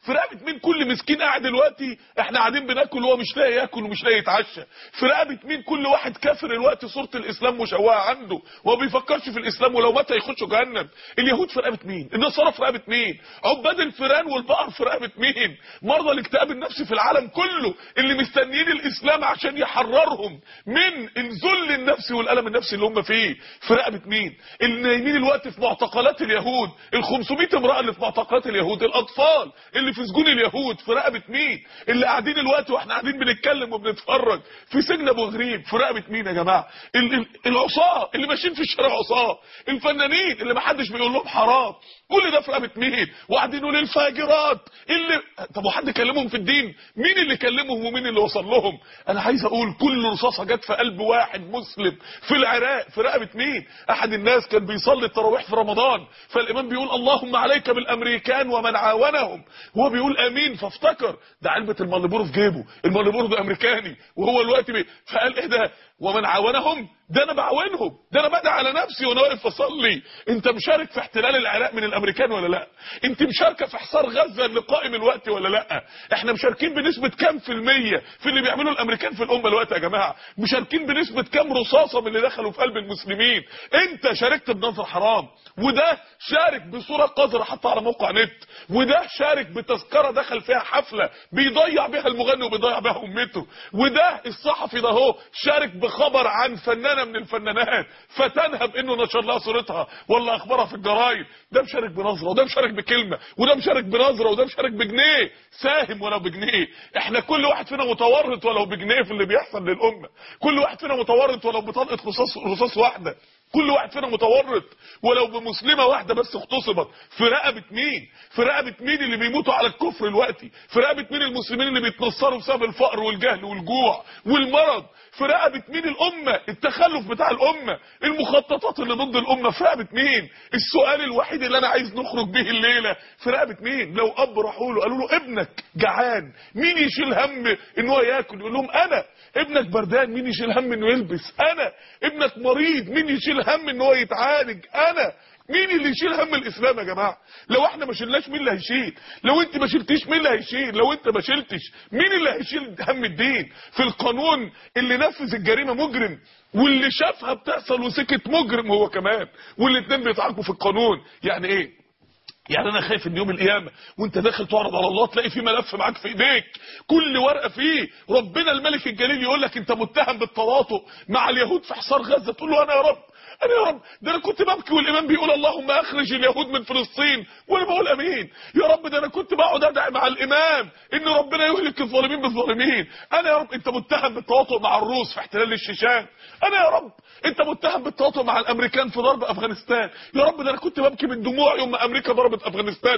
في رقبه مين كل مسكين قاعد دلوقتي احنا قاعدين بناكل وهو مش لاقي ياكل ومش لاقي يتعشى في رقبه مين كل واحد كافر دلوقتي صوره الاسلام مشوهه عنده وما بيفكرش في الاسلام ولو مات هيخش جهنم اليهود في رقبه مين النصارى في رقبه مين عباد الفيران والبقر في رقبه مين مرضى الاكتئاب النفسي في العالم كله اللي مستنيين الاسلام عشان يحررهم من الذل النفسي والالم النفسي اللي هم فيه في رقبه مين اللي نايمين الوقت في معتقلات اليهود ال 500 امراه اللي في معتقلات اليهود الاطفال اللي في سجون اليهود في رقبه مين اللي قاعدين الوقت واحنا قاعدين بنتكلم وبنتفرج في سجن ابو غريب في رقبه مين يا جماعه ال- ال- العصاه اللي ماشيين في الشارع عصاه الفنانين اللي ما حدش بيقول لهم حرام كل ده في رقبه مين وقاعدين يقولوا الفاجرات اللي طب وحد كلمهم في الدين مين اللي كلمهم ومين اللي وصل لهم انا عايز اقول كل رصاصه جت في قلب واحد مسلم في العراق في رقبه مين احد الناس كان بيصلي التراويح في رمضان فالامام بيقول اللهم عليك بالامريكان ومن عاونهم هو بيقول امين فافتكر ده علبه المالبورو في جيبه المالبورو ده امريكاني وهو الوقت بي فقال ايه ده ومن عاونهم ده انا بعاونهم ده انا بدعي على نفسي وانا واقف اصلي انت مشارك في احتلال العراق من الامريكان ولا لا انت مشاركه في حصار غزه اللي قائم الوقت ولا لا احنا مشاركين بنسبه كام في الميه في اللي بيعملوا الامريكان في الامه الوقت يا جماعه مشاركين بنسبه كام رصاصه من اللي دخلوا في قلب المسلمين انت شاركت بنظر حرام وده شارك بصوره قذره حتى على موقع نت وده شارك بتذكره دخل فيها حفله بيضيع بيها المغني وبيضيع بيها امته وده الصحفي ده اهو شارك بخبر عن فنانه من الفنانات فتنها بانه نشر لها صورتها ولا اخبارها في الجرايد ده مشارك بنظره وده مشارك بكلمه وده مشارك بنظره وده مشارك بجنيه ساهم ولو بجنيه احنا كل واحد فينا متورط ولو بجنيه في اللي بيحصل للامه كل واحد فينا متورط ولو بطلقه رصاص رصاص واحده كل واحد فينا متورط ولو بمسلمه واحده بس اغتصبت في رقبه مين في رقبه مين اللي بيموتوا على الكفر دلوقتي في رقبه مين المسلمين اللي بيتنصروا بسبب الفقر والجهل والجوع والمرض في رقبه مين الامه التخلف بتاع الامه المخططات اللي ضد الامه في رقبه مين السؤال الوحيد اللي انا عايز نخرج به الليله في رقبه مين لو اب راحوا له قالوا له ابنك جعان مين يشيل هم ان هو ياكل يقول لهم انا ابنك بردان مين يشيل هم انه يلبس انا ابنك مريض مين يشيل هم ان هو يتعالج انا مين اللي يشيل هم الاسلام يا جماعه لو احنا ما شلناش مين اللي هيشيل لو انت ما شلتيش مين اللي هيشيل لو انت ما شلتش مين اللي هيشيل هم الدين في القانون اللي نفذ الجريمه مجرم واللي شافها بتحصل وسكت مجرم هو كمان والاثنين بيتعاقبوا في القانون يعني ايه يعني انا خايف ان يوم القيامه وانت داخل تعرض على الله تلاقي في ملف معاك في ايديك كل ورقه فيه ربنا الملك الجليل يقول لك انت متهم بالتواطؤ مع اليهود في حصار غزه تقول له انا يا رب انا يا رب ده انا كنت ببكي والامام بيقول اللهم اخرج اليهود من فلسطين وانا بقول امين يا رب ده انا كنت بقعد ادعي مع الامام ان ربنا يهلك الظالمين بالظالمين انا يا رب انت متهم بالتواطؤ مع الروس في احتلال الشيشان انا يا رب انت متهم بالتواطؤ مع الامريكان في ضرب افغانستان يا رب ده انا كنت ببكي من دموع يوم ما امريكا ضربت افغانستان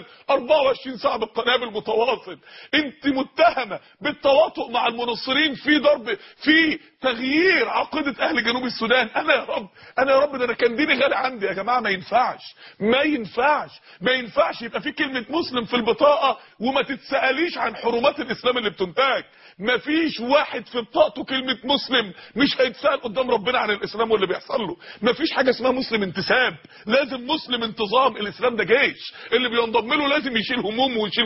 24 ساعه بالقنابل متواصل انت متهمه بالتواطؤ مع المنصرين في ضرب في تغيير عقيده اهل جنوب السودان انا يا رب انا يا رب ده انا كان ديني غالي عندي يا جماعه ما ينفعش ما ينفعش ما ينفعش يبقى في كلمه مسلم في البطاقه وما تتساليش عن حرمات الاسلام اللي بتنتهك ما فيش واحد في بطاقته كلمه مسلم مش هيتسال قدام ربنا عن الاسلام واللي بيحصل له ما فيش حاجه اسمها مسلم انتساب لازم مسلم انتظام الاسلام ده جيش اللي بينضم له لازم يشيل همومه ويشيل